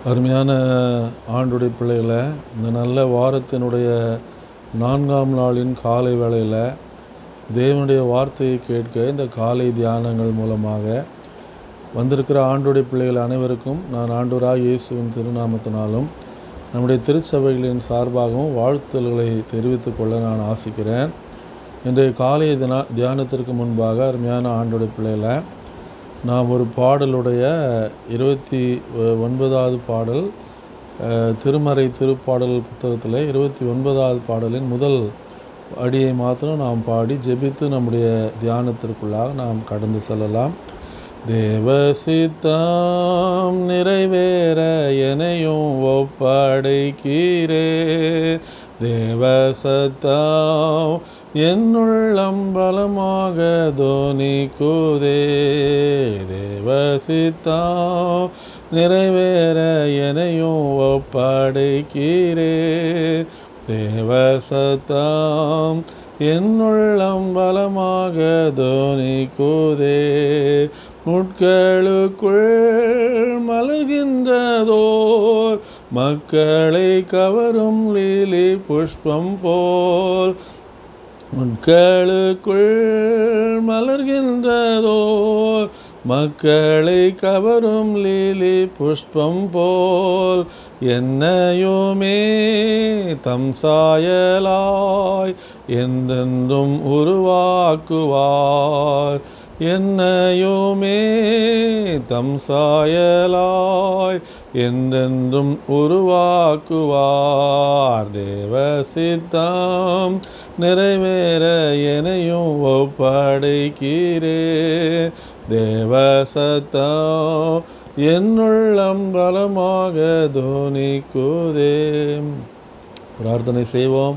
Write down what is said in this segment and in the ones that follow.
அருமையான ஆண்டுடைய பிள்ளைகளை இந்த நல்ல வாரத்தினுடைய நான்காம் நாளின் காலை வேளையில் தேவனுடைய வார்த்தையை கேட்க இந்த காலை தியானங்கள் மூலமாக வந்திருக்கிற ஆண்டுடைய பிள்ளைகள் அனைவருக்கும் நான் ஆண்டவராக இயேசுவின் திருநாமத்தினாலும் நம்முடைய திருச்சபைகளின் சார்பாகவும் வாழ்த்துதல்களை தெரிவித்துக் கொள்ள நான் ஆசிக்கிறேன் இன்றைய காலை தினா தியானத்திற்கு முன்பாக அருமையான ஆண்டுடைய பிள்ளைகளை நாம் ஒரு பாடலுடைய இருபத்தி ஒ- ஒன்பதாவது பாடல் அஹ், திருமறை திருப்பாடல் புத்தகத்தில் இருபத்தி ஒன்பதாவது பாடலின் முதல் அடியை மாத்திரம் நாம் பாடி ஜெபித்து நம்முடைய தியானத்திற்குள்ளாக நாம் கடந்து செல்லலாம் தேவ சித்தம் நிறைவேற எனையும் ஒப்படைக்கிறே தேவ சத்தம் என்னுள்ளம் பலமாக தோனிக்குதே தேவ சித்தம் நிறைவேற எனையும் ஒப்படைக்கிறே தேவ சத்தம் என்னுள்ளம் பலமாக தோனிக்குதே முட்களுக்குள் மலர்கின்றதோர் மக்களை கவரும் லீலி புஷ்பம் போல் முட்களுக்குள் மலர்கின்றதோர் மக்களை கவரும் லீலி புஷ்பம் போல் என்னையுமே தம் சாயலாய் என்றென்றும் உருவாக்குவார் என்னையுமே தம் சாயலாய் என்றென்றும் உருவாக்குவார் தேவ சித்தம் நிறைவேற எனையும் ஒப்படைக்கிறே தேவ சத்தம் என்னுள்ளம் பலமாக தோனிக்குதே பிரார்த்தனை செய்வோம்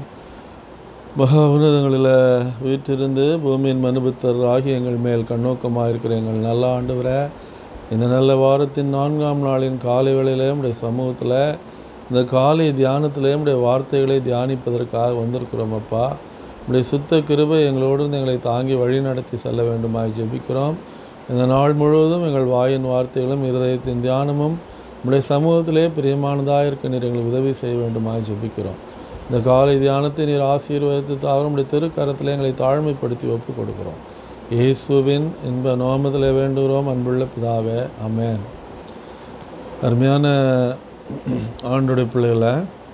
மகா உன்னதங்களில் வீற்றிருந்து பூமியின் மனுபுத்தர் ஆகி எங்கள் மேல் கண்ணோக்கமாக இருக்கிற எங்கள் நல்ல ஆண்டவரை இந்த நல்ல வாரத்தின் நான்காம் நாளின் காலை வேளையிலே நம்முடைய சமூகத்தில் இந்த காலை தியானத்திலே நம்முடைய வார்த்தைகளை தியானிப்பதற்காக வந்திருக்கிறோம் அப்பா நம்முடைய சுத்த கிருபை எங்களோடு இருந்து எங்களை தாங்கி வழி நடத்தி செல்ல வேண்டுமாய் ஜெபிக்கிறோம் இந்த நாள் முழுவதும் எங்கள் வாயின் வார்த்தைகளும் இருதயத்தின் தியானமும் நம்முடைய சமூகத்திலே பிரியமானதாக இருக்க நீர் எங்களுக்கு உதவி செய்ய வேண்டுமாய் ஜெபிக்கிறோம் இந்த காலை தியானத்தை நீர் ஆசீர்வதித்து தாவரம் நம்முடைய திருக்கரத்தில் எங்களை தாழ்மைப்படுத்தி ஒப்பு கொடுக்கிறோம் இயேசுவின் இன்ப நோமத்தில் வேண்டுகிறோம் அன்புள்ள பிதாவே ஆமென் அருமையான ஆண்டுடைய பிள்ளைகளை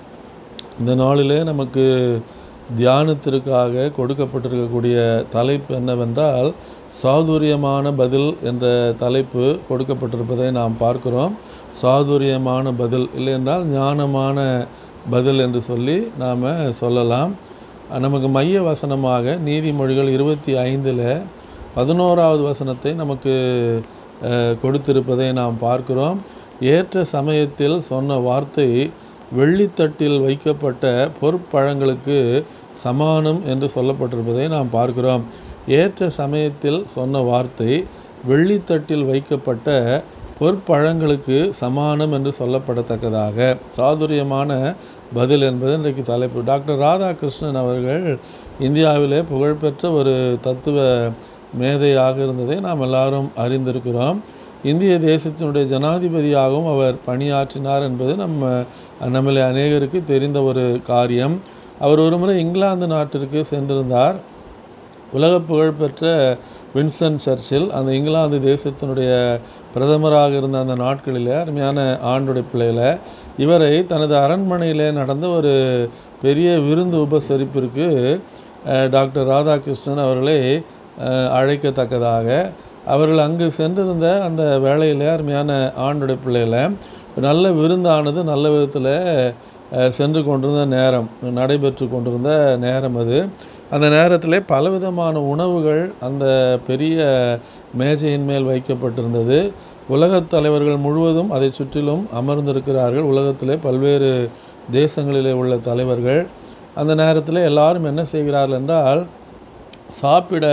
இந்த நாளிலே நமக்கு தியானத்திற்காக கொடுக்கப்பட்டிருக்கக்கூடிய தலைப்பு என்னவென்றால் சாதுரியமான பதில் என்ற தலைப்பு கொடுக்கப்பட்டிருப்பதை நாம் பார்க்கிறோம் சாதுரியமான பதில் இல்லை என்றால் ஞானமான பதில் என்று சொல்லி நாம் சொல்லலாம் நமக்கு மைய வசனமாக நீதிமொழிகள் இருபத்தி ஐந்தில் பதினோராவது வசனத்தை நமக்கு அஹ், கொடுத்திருப்பதை நாம் பார்க்கிறோம் ஏற்ற சமயத்தில் சொன்ன வார்த்தை வெள்ளித்தட்டில் வைக்கப்பட்ட பொற்பழங்களுக்கு சமானம் என்று சொல்லப்பட்டிருப்பதை நாம் பார்க்கிறோம் ஏற்ற சமயத்தில் சொன்ன வார்த்தை வெள்ளித்தட்டில் வைக்கப்பட்ட பொற்பழங்களுக்கு சமானம் என்று சொல்லப்படத்தக்கதாக சாதுரியமான பதில் என்பது இன்றைக்கு தலைப்பு டாக்டர் ராதாகிருஷ்ணன் அவர்கள் இந்தியாவிலே புகழ்பெற்ற ஒரு தத்துவ மேதையாக இருந்ததை நாம் எல்லாரும் அறிந்திருக்கிறோம் இந்திய தேசத்தினுடைய ஜனாதிபதியாகவும் அவர் பணியாற்றினார் என்பது நம்ம நம்மளை அநேகருக்கு தெரிந்த ஒரு காரியம் அவர் ஒருமுறை இங்கிலாந்து நாட்டிற்கு சென்றிருந்தார் உலக புகழ்பெற்ற வின்சன் சர்ச்சில் அந்த இங்கிலாந்து தேசத்தினுடைய பிரதமராக இருந்த அந்த நாட்களில் அருமையான ஆண்டுடைய பிள்ளையில இவரை தனது அரண்மனையில் நடந்த ஒரு பெரிய விருந்து உபசரிப்பிற்கு அஹ், டாக்டர் ராதாகிருஷ்ணன் அவர்களை அஹ், அழைக்கத்தக்கதாக அவர்கள் அங்கு சென்றிருந்த அந்த வேளையில் அருமையான ஆண்டுடைய பிள்ளையில நல்ல விருந்தானது நல்ல விதத்தில் அஹ், சென்று கொண்டிருந்த நேரம் நடைபெற்று கொண்டிருந்த நேரம் அது அந்த நேரத்தில் பலவிதமான உணவுகள் அந்த பெரிய மேஜையின் மேல் வைக்கப்பட்டிருந்தது உலகத் தலைவர்கள் முழுவதும் அதை சுற்றிலும் அமர்ந்திருக்கிறார்கள் உலகத்திலே பல்வேறு தேசங்களிலே உள்ள தலைவர்கள் அந்த நேரத்தில் எல்லாரும் என்ன செய்கிறார்கள் என்றால் சாப்பிட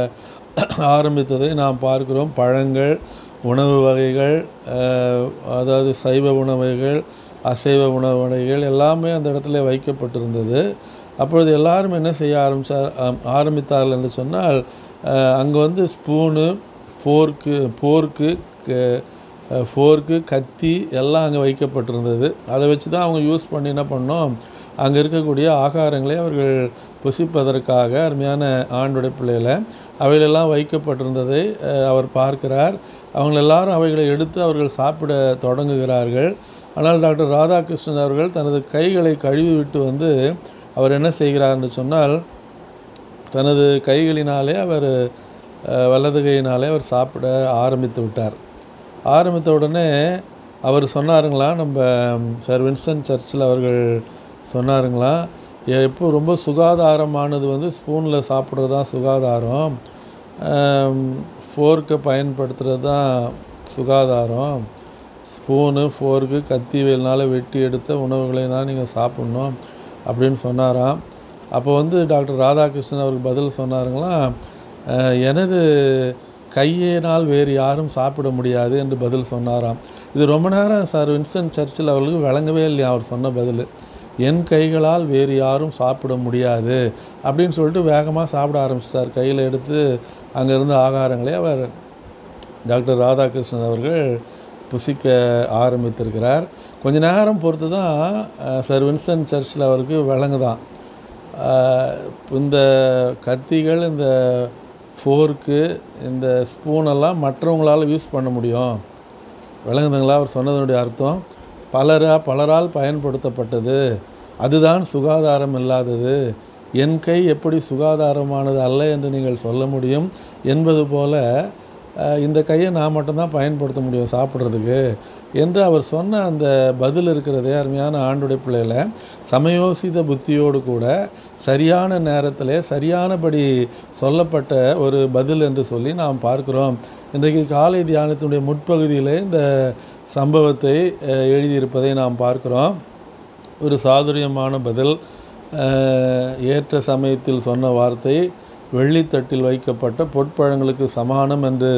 ஆரம்பித்ததை நாம் பார்க்கிறோம் பழங்கள் உணவு வகைகள் அஹ், அதாவது சைவ உணவுகள் அசைவ உணவு வகைகள் எல்லாமே அந்த இடத்துல வைக்கப்பட்டிருந்தது அப்பொழுது எல்லாரும் என்ன செய்ய ஆரம்பித்தார் ஆரம்பித்தார்கள் என்று சொன்னால் அங்கே வந்து ஸ்பூனு ஃபோர்க்கு போர்க்கு ஃபோர்க்கு கத்தி எல்லாம் அங்கே வைக்கப்பட்டிருந்தது அதை வச்சு தான் அவங்க யூஸ் பண்ணி என்ன பண்ணோம் அங்கே இருக்கக்கூடிய ஆகாரங்களை அவர்கள் புசிப்பதற்காக அருமையான ஆண்டுடைய பிள்ளைகளை அவைகளெல்லாம் வைக்கப்பட்டிருந்ததை அஹ், அவர் பார்க்கிறார் அவங்க எல்லாரும் அவைகளை எடுத்து அவர்கள் சாப்பிட தொடங்குகிறார்கள் ஆனால் டாக்டர் ராதாகிருஷ்ணன் அவர்கள் தனது கைகளை கழுவி விட்டு வந்து அவர் என்ன செய்கிறார் என்று சொன்னால் தனது கைகளினாலே அவர் அஹ், வலது கையினாலே அவர் சாப்பிட ஆரம்பித்து விட்டார் ஆரம்பித்த உடனே அவர் சொன்னாருங்களா நம்ம சார் வின்ஸ்டன் சர்ச்சில் அவர்கள் சொன்னாருங்களா எப்போ ரொம்ப சுகாதாரமானது வந்து ஸ்பூனில் சாப்பிட்றது தான் சுகாதாரம் ஃபோர்க்கை பயன்படுத்துகிறது தான் சுகாதாரம் ஸ்பூனு ஃபோர்க்கு கத்தி வேல்னால் வெட்டி எடுத்த உணவுகளை தான் நீங்கள் சாப்பிட்ணும் அப்படின்னு சொன்னாராம் அப்போ வந்து டாக்டர் ராதாகிருஷ்ணன் அவருக்கு பதில் சொன்னாருங்களாம் "அஹ், எனது கையினால் வேறு யாரும் சாப்பிட முடியாது என்று பதில் சொன்னாராம் இது ரொம்ப நேரம் சார் வின்ஸ்டன் சர்ச்சில் அவர்களுக்கு விளங்கவே இல்லையா அவர் சொன்ன பதில் என் கைகளால் வேறு யாரும் சாப்பிட முடியாது அப்படின்னு சொல்லிட்டு வேகமாக சாப்பிட ஆரம்பிச்சிட்டார் கையில் எடுத்து அங்கேருந்து ஆகாரங்களை அவர் டாக்டர் ராதாகிருஷ்ணன் அவர்கள் புசிக்க ஆரம்பித்திருக்கிறார் கொஞ்ச நேரம் பொறுத்து தான் அஹ், சர் வின்ஸ்டன் சர்ச்சில் அவருக்கு விளங்குதான் அஹ், இந்த கத்திகள் இந்த ஃபோர்க்கு இந்த ஸ்பூனெல்லாம் மற்றவங்களால் யூஸ் பண்ண முடியும் விளங்குதுங்களா அவர் சொன்னதனுடைய அர்த்தம் பலரா பலரால் பயன்படுத்தப்பட்டது அதுதான் சுகாதாரம் இல்லாதது என் கை எப்படி சுகாதாரமானது அல்ல என்று நீங்கள் சொல்ல முடியும் என்பது போல அஹ், இந்த கையை நான் மட்டும்தான் பயன்படுத்த முடியும் சாப்பிட்றதுக்கு என்று அவர் சொன்ன அந்த பதில் இருக்கிறதே அருமையான ஆண்டுடைய பிள்ளையில சமயோசித புத்தியோடு கூட சரியான நேரத்தில் சரியானபடி சொல்லப்பட்ட ஒரு பதில் என்று சொல்லி நாம் பார்க்கிறோம் இன்றைக்கு காலை தியானத்தினுடைய முற்பகுதியில் இந்த சம்பவத்தை அஹ், எழுதியிருப்பதை நாம் பார்க்கிறோம் ஒரு சாதுரியமான பதில் அஹ், ஏற்ற சமயத்தில் சொன்ன வார்த்தை வெள்ளித்தட்டில் வைக்கப்பட்ட பொற்பழங்களுக்கு சமானம் என்று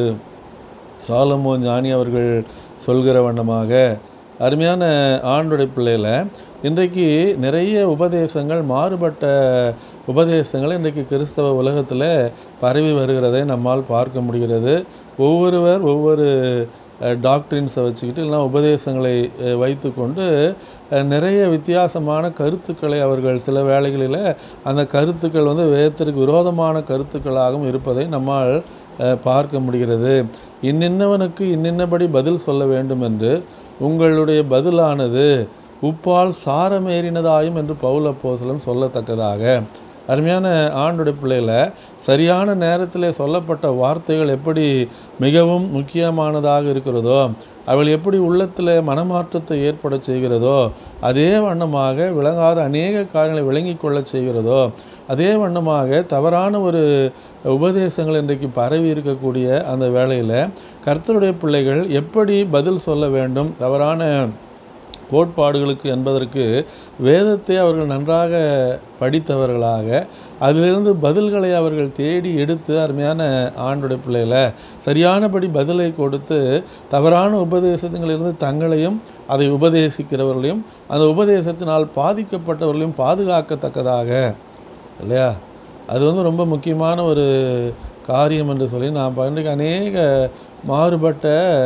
சாலமோ ஞானி அவர்கள் சொல்கிற வண்ணமாக அருமையான ஆண்டுடைய பிள்ளையில் இன்றைக்கு நிறைய உபதேசங்கள் மாறுபட்ட உபதேசங்கள் இன்றைக்கு கிறிஸ்தவ உலகத்தில் பரவி வருகிறதை நம்மால் பார்க்க முடிகிறது ஒவ்வொருவர் ஒவ்வொரு டாக்டரின்ஸை வச்சுக்கிட்டு இல்லைனா உபதேசங்களை அஹ், வைத்துக்கொண்டு அஹ், நிறைய வித்தியாசமான கருத்துக்களை அவர்கள் சில வேளைகளில் அந்த கருத்துக்கள் வந்து வேதத்திற்கு விரோதமான கருத்துக்களாகவும் இருப்பதை நம்மால் அஹ், பார்க்க முடிகிறது இன்னின்னவனுக்கு இன்னின்னபடி பதில் சொல்ல வேண்டும் என்று உங்களுடைய பதிலானது உப்பால் சாரமேறினதாயும் என்று பவுல் அப்போஸ்தலன் சொல்லத்தக்கதாக அருமையான ஆண்டுடைய பிள்ளையில சரியான நேரத்தில் சொல்லப்பட்ட வார்த்தைகள் எப்படி மிகவும் முக்கியமானதாக இருக்கிறதோ அவள் எப்படி உள்ளத்தில் மனமாற்றத்தை ஏற்பட செய்கிறதோ அதே வண்ணமாக விளங்காத அநேக காரியங்களை விளங்கிக் கொள்ளச் செய்கிறதோ அதே வண்ணமாக தவறான ஒரு உபதேசங்கள் இன்றைக்கு பரவி இருக்கக்கூடிய அந்த வேளையில் கர்த்தருடைய பிள்ளைகள் எப்படி பதில் சொல்ல வேண்டும் தவறான கோட்பாடுகளுக்கு என்பதற்கு வேதத்தை அவர்கள் நன்றாக படித்தவர்களாக அதிலிருந்து பதில்களை அவர்கள் தேடி எடுத்து அருமையான ஆண்டுடைய பிள்ளைகளை சரியானபடி பதிலை கொடுத்து தவறான உபதேசங்களிலிருந்து தங்களையும் அதை உபதேசிக்கிறவர்களையும் அந்த உபதேசத்தினால் பாதிக்கப்பட்டவர்களையும் பாதுகாக்கத்தக்கதாக இல்லையா அது வந்து ரொம்ப முக்கியமான ஒரு காரியம் என்று சொல்லி நாம் இன்றைக்கு அநேக மாறுபட்ட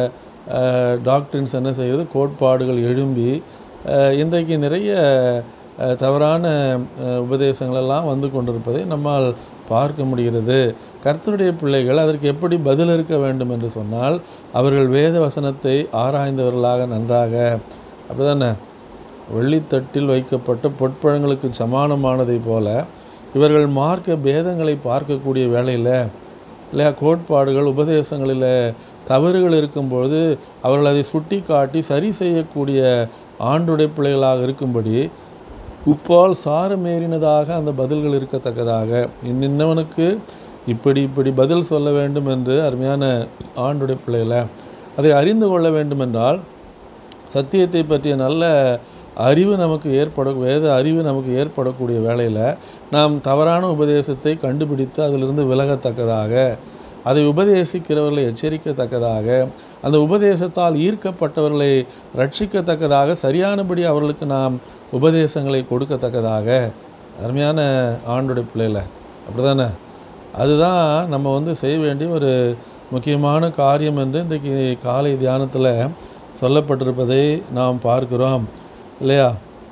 டாக்டரின்ஸ் என்ன செய்யுது கோட்பாடுகள் எழும்பி அஹ், இன்றைக்கு நிறைய அஹ், தவறான அஹ், உபதேசங்களெல்லாம் வந்து கொண்டிருப்பதை நம்மால் பார்க்க முடிகிறது கர்த்தருடைய பிள்ளைகள் அதற்கு எப்படி பதில் இருக்க வேண்டும் என்று சொன்னால் அவர்கள் வேத வசனத்தை ஆராய்ந்தவர்களாக நன்றாக அப்படிதானே வெள்ளித்தட்டில் வைக்கப்பட்ட பொற்பழங்களுக்கு சமானமானதைப் போல இவர்கள் மார்க்க பேதங்களை பார்க்கக்கூடிய வேளையில் இல்லையா கோட்பாடுகள் உபதேசங்களில் தவறுகள் இருக்கும்பொழுது அவர்கள் அதை சுட்டி காட்டி சரி செய்யக்கூடிய ஆண்டுடைய பிள்ளைகளாக இருக்கும்படி உப்பால் சாரமேறினதாக அந்த பதில்கள் இருக்கத்தக்கதாக இன்னின்னவனுக்கு இப்படி இப்படி பதில் சொல்ல வேண்டும் என்று அருமையான ஆண்டுடைய பிள்ளைகளை அதை அறிந்து கொள்ள வேண்டும் என்றால் சத்தியத்தை பற்றிய நல்ல அறிவு நமக்கு ஏற்பட வேத அறிவு நமக்கு ஏற்படக்கூடிய வேளையில் நாம் தவறான உபதேசத்தை கண்டுபிடித்து அதிலிருந்து விலகத்தக்கதாக அதை உபதேசிக்கிறவர்களை எச்சரிக்கத்தக்கதாக அந்த உபதேசத்தால் ஈர்க்கப்பட்டவர்களை ரட்சிக்கத்தக்கதாக சரியானபடி அவர்களுக்கு நாம் உபதேசங்களை கொடுக்கத்தக்கதாக அருமையான ஆண்டுடைய பிள்ளைகளை அப்படிதானே அதுதான் நம்ம வந்து செய்ய வேண்டிய ஒரு முக்கியமான காரியம் என்று இன்றைக்கு காலை தியானத்தில் சொல்லப்பட்டிருப்பதை நாம் பார்க்கிறோம் இல்லையா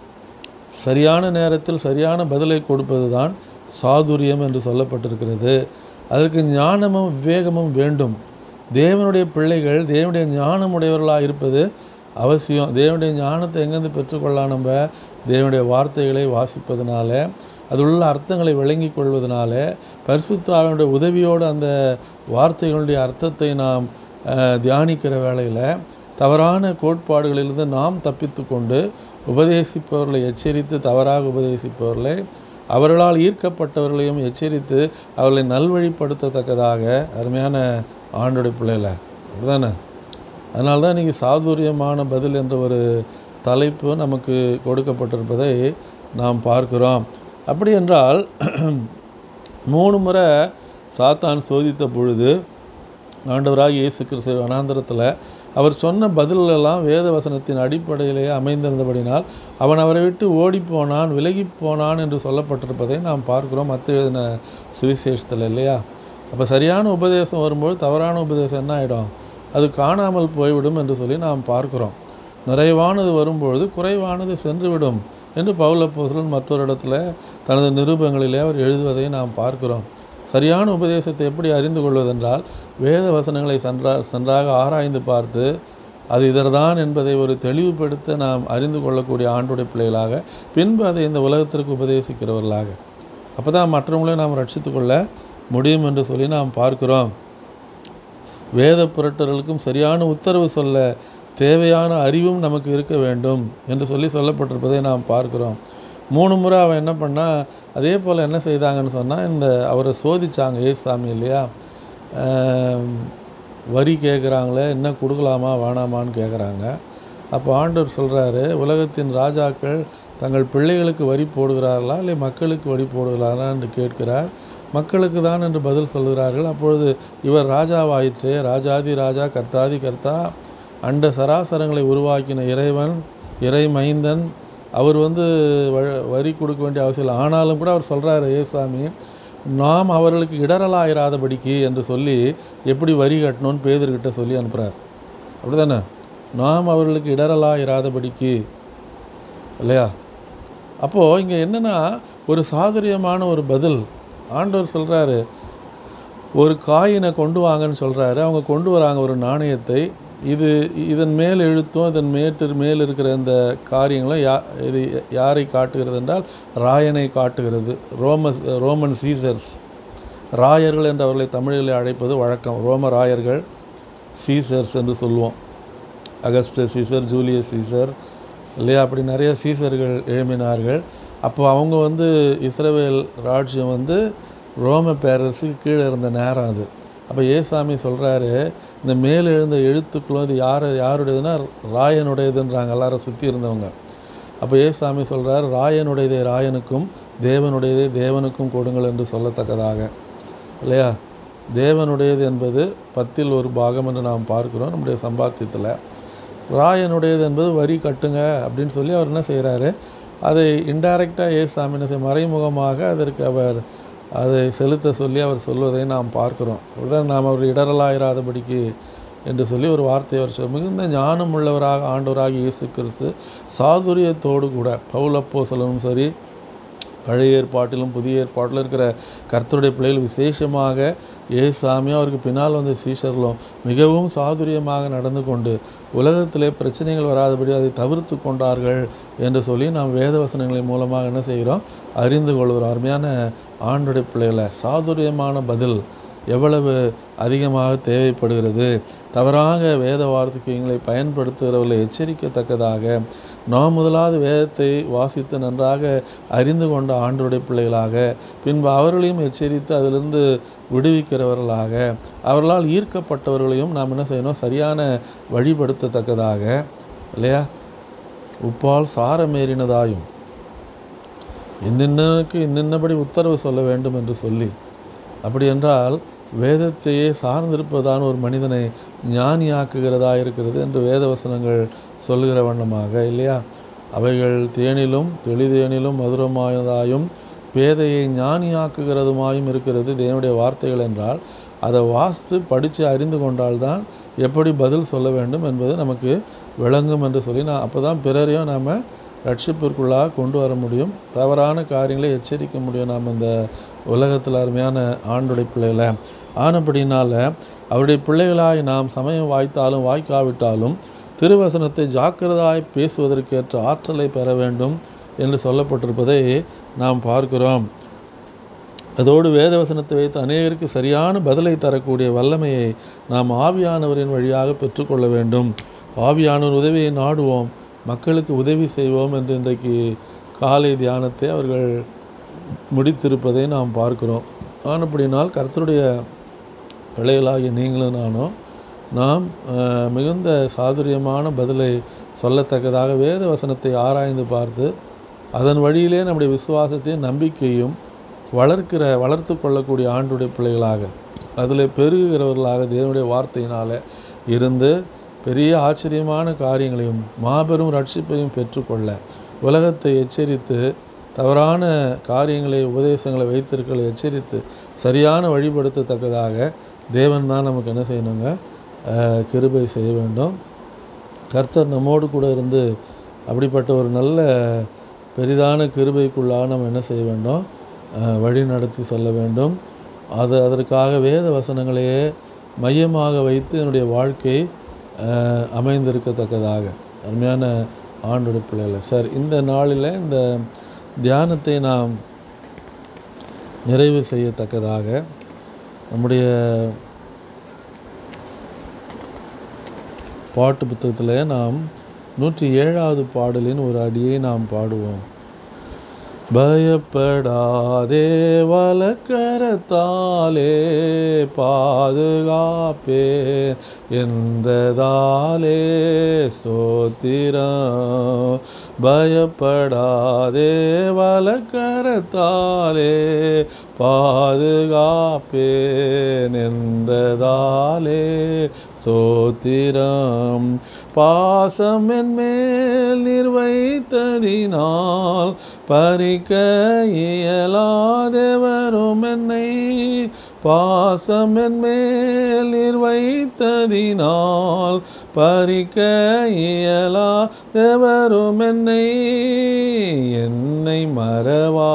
சரியான நேரத்தில் சரியான பதிலை கொடுப்பது தான் சாதுரியம் என்று சொல்லப்பட்டிருக்கிறது அதற்கு ஞானமும் விவேகமும் வேண்டும் தேவனுடைய பிள்ளைகள் தேவனுடைய ஞானம் உடையவர்களாக இருப்பது அவசியம் தேவனுடைய ஞானத்தை எங்கேருந்து பெற்றுக்கொள்ளலாம் நம்ம தேவனுடைய வார்த்தைகளை வாசிப்பதனால அதில் உள்ள அர்த்தங்களை விளங்கிக் கொள்வதனால பரிசுத்தாவினுடைய உதவியோடு அந்த வார்த்தைகளுடைய அர்த்தத்தை நாம் அஹ், தியானிக்கிற வேளையில் தவறான கோட்பாடுகளிலிருந்து நாம் தப்பித்து கொண்டு உபதேசிப்பவர்களை எச்சரித்து தவறாக உபதேசிப்பவர்களை அவர்களால் ஈர்க்கப்பட்டவர்களையும் எச்சரித்து அவர்களை நல்வழிப்படுத்தத்தக்கதாக அருமையான ஆண்டுடைய பிள்ளைகளை அப்படிதானே அதனால தான் இன்றைக்கி சாதுரியமான பதில் என்ற ஒரு தலைப்பு நமக்கு கொடுக்கப்பட்டிருப்பதை நாம் பார்க்கிறோம் அப்படி என்றால் மூணு முறை சாத்தான் சோதித்த பொழுது ஆண்டவராக இயேசு கிறிஸ்து வனாந்தரத்தில் அவர் சொன்ன பதிலெல்லாம் வேத வசனத்தின் அடிப்படையிலேயே அமைந்திருந்தபடினால் அவன் அவரை விட்டு ஓடிப்போனான் விலகி போனான் என்று சொல்லப்பட்டிருப்பதை நாம் பார்க்கிறோம் மற்ற எழுதின சுவிசேஷத்தில் இல்லையா அப்போ சரியான உபதேசம் வரும்போது தவறான உபதேசம் என்ன ஆகிடும் அது காணாமல் போய்விடும் என்று சொல்லி நாம் பார்க்கிறோம் நிறைவானது வரும்பொழுது குறைவானது சென்றுவிடும் என்று பவுலப்போசலன் மற்றொரு இடத்துல தனது நிருபங்களிலே அவர் எழுதுவதை நாம் பார்க்கிறோம் சரியான உபதேசத்தை எப்படி அறிந்து கொள்வதென்றால் வேத வசனங்களை சென்றா சென்றாக ஆராய்ந்து பார்த்து அது இதர்தான் என்பதை ஒரு தெளிவுபடுத்த நாம் அறிந்து கொள்ளக்கூடிய ஆண்டுடைய பிள்ளைகளாக பின்பு அதை இந்த உலகத்திற்கு உபதேசிக்கிறவர்களாக அப்போ தான் மற்றவங்களையும் நாம் ரட்சித்து கொள்ள முடியும் என்று சொல்லி நாம் பார்க்கிறோம் வேத புரட்டர்களுக்கும் சரியான உத்தரவு சொல்ல தேவையான அறிவும் நமக்கு இருக்க வேண்டும் என்று சொல்லி சொல்லப்பட்டிருப்பதை நாம் பார்க்கிறோம் மூணு முறை அவன் என்ன பண்ணால் அதே போல் என்ன செய்தாங்கன்னு சொன்னால் இந்த அவரை சோதிச்சாங்க ஏசாமி இல்லையா ஆம், வரி கேட்குறாங்களே என்ன கொடுக்கலாமா வேணாமான்னு கேட்குறாங்க அப்போ ஆண்டவர் சொல்கிறாரு உலகத்தின் ராஜாக்கள் தங்கள் பிள்ளைகளுக்கு வரி போடுகிறார்களா இல்லை மக்களுக்கு வரி போடுகிறாரா என்று கேட்கிறார் மக்களுக்கு தான் என்று பதில் சொல்கிறார்கள் அப்பொழுது இவர் ராஜாவாயிற்றே ராஜாதி ராஜா கர்த்தாதி கர்த்தா அண்ட சராசரங்களை உருவாக்கின இறைவன் இறை மைந்தன் அவர் வந்து வ- வரி கொடுக்க வேண்டிய அவசியம் இல்லை ஆனாலும் கூட அவர் சொல்கிறாரு ஏசாமி நாம் அவர்களுக்கு இடரலாயிராதபடிக்கு என்று சொல்லி எப்படி வரி கட்டணும்னு பேதர்கிட்ட சொல்லி அனுப்புகிறார் அப்படிதானே நாம் அவர்களுக்கு இடரலாயிராதபடிக்கு இல்லையா அப்போது இங்கே என்னென்னா ஒரு சாதுரியமான ஒரு பதில் ஆண்டவர் சொல்கிறாரு ஒரு காயினை கொண்டு வாங்கன்னு சொல்கிறாரு அவங்க கொண்டு வராங்க ஒரு நாணயத்தை இது இதன் மேல் எழுத்தும் இதன் மேட்டு மேல் இருக்கிற இந்த காரியங்களும் யா இது யாரை காட்டுகிறது என்றால் ராயனை காட்டுகிறது ரோம ரோமன் சீசர்ஸ் ராயர்கள் என்று அவர்களை தமிழில் அழைப்பது வழக்கம் ரோம ராயர்கள் சீசர்ஸ் என்று சொல்லுவோம் அகஸ்டஸ் சீசர் ஜூலியஸ் சீசர் இல்லையா அப்படி நிறைய சீசர்கள் எழுப்பினார்கள் அப்போ அவங்க வந்து இஸ்ரவேல் ராஜ்யம் வந்து ரோம பேரரசுக்கு கீழே இருந்த நேரம் அது அப்போ ஏசாமி சொல்கிறாரு இந்த மேல் எழுந்த எழுத்துக்களும் இது யார் யாருடையதுன்னா ராயனுடையதுன்றாங்க எல்லாரும் சுற்றி இருந்தவங்க அப்போ ஏசாமி சொல்கிறார் ராயனுடையதை ராயனுக்கும் தேவனுடையதை தேவனுக்கும் கொடுங்கள் என்று சொல்லத்தக்கதாக இல்லையா தேவனுடையது என்பது பத்தில் ஒரு பாகம் என்று நாம் பார்க்கிறோம் நம்முடைய சம்பாத்தியத்தில் ராயனுடையது என்பது வரி கட்டுங்க அப்படின்னு சொல்லி அவர் என்ன செய்கிறாரு அதை இன்டைரக்டாக ஏசாமி என்ன செய்ய மறைமுகமாக அதற்கு அவர் அதை செலுத்த சொல்லி அவர் சொல்வதை நாம் பார்க்கிறோம் உடன் நாம் அவர் இடரலாயிராதபடிக்கு என்று சொல்லி ஒரு வார்த்தையை அவர் சொல் மிகுந்த ஞானம் உள்ளவராக ஆண்டவராக இயேசு கிறிஸ்து சாதுரியத்தோடு கூட பவுலப்போ சொல்லணும் சரி பழைய ஏற்பாட்டிலும் புதிய ஏற்பாட்டிலும் இருக்கிற கர்த்தருடைய பிள்ளைகள் விசேஷமாக ஏசாமியும் அவருக்கு பின்னால் வந்த சீஷர்களும் மிகவும் சாதுரியமாக நடந்து கொண்டு உலகத்திலே பிரச்சனைகள் வராதபடி அதை தவிர்த்து கொண்டார்கள் என்று சொல்லி நாம் வேத வசனங்களின் மூலமாக என்ன செய்கிறோம் அறிந்து கொள்கிறோம் அருமையான ஆண்டுடைய பிள்ளைகளை சாதுரியமான பதில் எவ்வளவு அதிகமாக தேவைப்படுகிறது தவறாக வேத வார்த்தைகளை பயன்படுத்துகிறவர்களை எச்சரிக்கத்தக்கதாக நாம் முதலாவது வேதத்தை வாசித்து நன்றாக அறிந்து கொண்ட ஆண்டருடைய பிள்ளைகளாக பின்பு அவர்களையும் எச்சரித்து அதிலிருந்து விடுவிக்கிறவர்களாக அவர்களால் ஈர்க்கப்பட்டவர்களையும் நாம் என்ன செய்யணும் சரியான வழிபடுத்தத்தக்கதாக இல்லையா உப்பால் சாரமேறினதாயும் இன்னின்னக்கு இன்னின்னபடி உத்தரவு சொல்ல வேண்டும் என்று சொல்லி அப்படி என்றால் வேதத்தையே சார்ந்திருப்பதான ஒரு மனிதனை ஞானியாக்குகிறதா இருக்கிறது என்று வேதவசனங்கள் சொல்லுகிற வண்ணமாக இல்லையா அவைகள் தேனிலும் தெளிதேனிலும் மதுரமாயதாயும் பேதையை ஞானியாக்குகிறதுமாயும் இருக்கிறது தேவனுடைய வார்த்தைகள் என்றால் அதை வாசித்து படித்து அறிந்து கொண்டால்தான் எப்படி பதில் சொல்ல வேண்டும் என்பது நமக்கு விளங்கும் என்று சொல்லி நான் அப்போ தான் பிறரையும் நாம் ரட்சிப்பிற்குள்ளாக கொண்டு வர முடியும் தவறான காரியங்களை எச்சரிக்க முடியும் நாம் இந்த உலகத்தில் அருமையான ஆண்டுடைய பிள்ளைகளை ஆனப்படினால அவருடைய பிள்ளைகளாய் நாம் சமயம் வாய்த்தாலும் வாய்க்காவிட்டாலும் திருவசனத்தை ஜாக்கிரதாய் பேசுவதற்கேற்ற ஆற்றலை பெற வேண்டும் என்று சொல்லப்பட்டிருப்பதை நாம் பார்க்கிறோம் அதோடு வேதவசனத்தை வைத்து அநேகருக்கு சரியான பதிலை தரக்கூடிய வல்லமையை நாம் ஆவியானவரின் வழியாக பெற்றுக்கொள்ள வேண்டும் ஆவியானவர் உதவியை நாடுவோம் மக்களுக்கு உதவி செய்வோம் என்று இன்றைக்கு காலை தியானத்தை அவர்கள் முடித்திருப்பதை நாம் பார்க்கிறோம் ஆனப்படினால் கர்த்தருடைய பிள்ளைகளாகிய நீங்களும் நானும் நாம் அஹ், மிகுந்த சாதுரியமான பதிலை சொல்லத்தக்கதாக வேத வசனத்தை ஆராய்ந்து பார்த்து அதன் வழியிலே நம்முடைய விசுவாசத்தையும் நம்பிக்கையும் வளர்க்கிற வளர்த்து கொள்ளக்கூடிய ஆண்டுடைய பிள்ளைகளாக அதில் பெருகுகிறவர்களாக தேவனுடைய வார்த்தையினால் இருந்து பெரிய ஆச்சரியமான காரியங்களையும் மாபெரும் ரட்சிப்பையும் பெற்றுக்கொள்ள உலகத்தை எச்சரித்து தவறான காரியங்களை உபதேசங்களை வைத்திருக்களை எச்சரித்து சரியான வழிபடுத்தத்தக்கதாக தேவன் தான் நமக்கு என்ன செய்யணுங்க அஹ், கிருபை செய்ய வேண்டும் கர்த்தர் நம்மோடு கூட இருந்து அப்படிப்பட்ட ஒரு நல்ல பெரிதான கிருபைக்குள்ளாக நம்ம என்ன செய்ய வேண்டும் அஹ், வழி நடத்தி செல்ல வேண்டும் அது அதற்காக வேத வசனங்களையே மையமாக வைத்து என்னுடைய வாழ்க்கை அஹ், அமைந்திருக்கத்தக்கதாக அருமையான ஆண்டுடைய பிள்ளைகளை சார் இந்த நாளில் இந்த தியானத்தை நாம் நிறைவு செய்யத்தக்கதாக நம்முடைய பாட்டு புத்தகத்தில் நாம் நூற்றி ஏழாவது பாடலின் ஒரு அடியை நாம் பாடுவோம் பயப்படாதே வலக்கரத்தாலே பாதுகாப்பே என்றதாலே சோத்திரம் பயப்படாதே வலக்கரத்தாலே பாதுகாப்பேன் என்றதாலே சோத்திரம் பாசம் என் மேல் நிர்வைத்ததினால் பறிக்க இயலாதவரும் என்னை பாசம் என் மேல் நிர்வைத்ததினால் பறிக்க இயலாதவரும் என்னை என்னை மறவா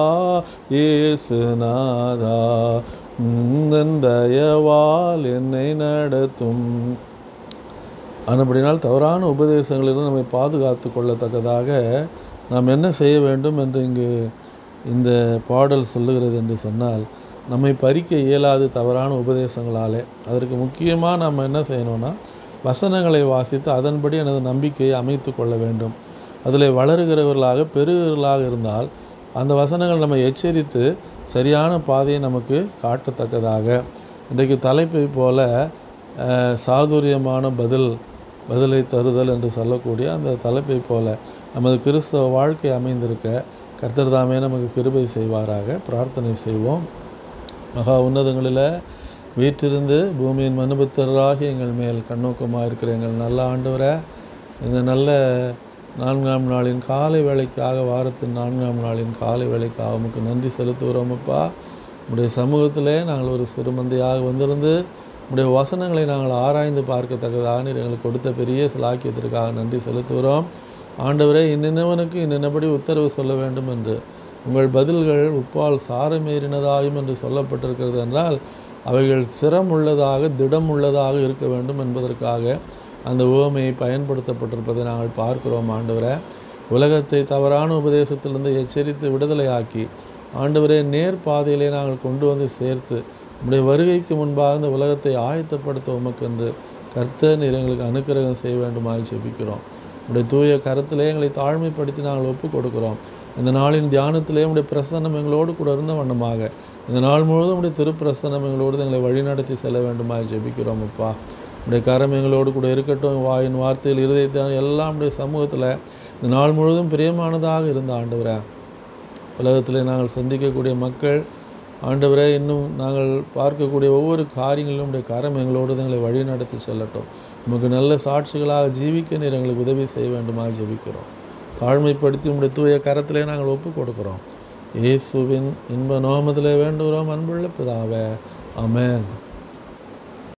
இயேசுநாதா உந்தன் தயவால் என்னை நடத்தும் ஆனபடினால் தவறான உபதேசங்களிலிருந்து நம்மை பாதுகாத்து கொள்ளத்தக்கதாக நாம் என்ன செய்ய வேண்டும் என்று இங்கு இந்த பாடல் சொல்லுகிறது என்று சொன்னால் நம்மை பறிக்க இயலாது தவறான உபதேசங்களாலே அதற்கு முக்கியமாக நம்ம என்ன செய்யணும்னா வசனங்களை வாசித்து அதன்படி எனது நம்பிக்கையை அமைத்து கொள்ள வேண்டும் அதில் வளருகிறவர்களாக பெருகிறவர்களாக இருந்தால் அந்த வசனங்கள் நம்ம எச்சரித்து சரியான பாதையை நமக்கு காட்டத்தக்கதாக இன்றைக்கு தலைப்பை போல அஹ், சாதுரியமான பதில் பதிலை தருதல் என்று சொல்லக்கூடிய அந்த தலைப்பை போல நமது கிறிஸ்தவ வாழ்க்கை அமைந்திருக்க கர்த்தர் தாமே நமக்கு கிருபை செய்வாராக பிரார்த்தனை செய்வோம் மகா உன்னதங்களில் வீற்றிருந்து பூமியின் மனுபத்தராகி எங்கள் மேல் கண்ணோக்கமாக இருக்கிற எங்கள் நல்ல ஆண்டவரை இந்த நல்ல நான்காம் நாளின் காலை வேலைக்காக வாரத்தின் நான்காம் நாளின் காலை வேலைக்காக உமக்கு நன்றி செலுத்துகிறோம் அப்பா உடைய சமூகத்திலே நாங்கள் ஒரு சிறுமந்தையாக வந்திருந்து உடைய வசனங்களை நாங்கள் ஆராய்ந்து பார்க்கத்தக்கதாக நீர் எங்களுக்கு கொடுத்த பெரிய சிலாக்கியத்திற்காக நன்றி செலுத்துகிறோம் ஆண்டவரே இன்னின்னவனுக்கு இன்னின்னபடி உத்தரவு சொல்ல வேண்டும் என்று உங்கள் பதில்கள் உப்பால் சாரமேறினதாயும் என்று சொல்லப்பட்டிருக்கிறது என்றால் அவைகள் சிரம் உள்ளதாக திடம் உள்ளதாக இருக்க வேண்டும் என்பதற்காக அந்த உவமையை பயன்படுத்தப்பட்டிருப்பதை நாங்கள் பார்க்கிறோம் ஆண்டவரே உலகத்தை தவறான உபதேசத்திலிருந்து எச்சரித்து விடுதலையாக்கி ஆண்டவரே நேர் பாதையிலே நாங்கள் கொண்டு வந்து சேர்த்து உடைய வருகைக்கு முன்பாக இந்த உலகத்தை ஆயத்தப்படுத்த உமக்கென்று கர்த்தர் நீர் எங்களுக்கு அனுக்கிரகம் செய்ய வேண்டுமாய் ஜெபிக்கிறோம் உடைய தூய கருத்திலே எங்களை தாழ்மைப்படுத்தி நாங்கள் ஒப்பு கொடுக்கிறோம் இந்த நாளின் தியானத்திலே உடைய பிரசன்னம் எங்களோடு கூட இருந்த வண்ணமாக இந்த நாள் முழுவதும் உடைய திருப்பிரசன்னம் எங்களோடு எங்களை வழிநடத்தி செல்ல வேண்டுமாய் ஜெபிக்கிறோம் அப்பா உடைய கரம் எங்களோடு கூட இருக்கட்டும் வாயின் வார்த்தையில் இருதயத்தை எல்லாம் உடைய சமூகத்தில் இந்த நாள் முழுவதும் பிரியமானதாக இருந்த ஆண்டவரே உலகத்தில் நாங்கள் சந்திக்கக்கூடிய மக்கள் ஆண்டவரே இன்னும் நாங்கள் பார்க்கக்கூடிய ஒவ்வொரு காரியங்களிலும் உடைய கரம் எங்களோடு எங்களை வழி நடத்தி செல்லட்டும் உமக்கு நல்ல சாட்சிகளாக ஜீவிக்க நீர் எங்களுக்கு உதவி செய்ய வேண்டுமா ஜெபிக்கிறோம் தாழ்மைப்படுத்தி உம்முடைய தூய கரத்திலே நாங்கள் ஒப்பு கொடுக்கிறோம் இயேசுவின் இன்ப நோமத்திலே வேண்டுகிறோம் அன்புள்ள பிதாவே ஆமென்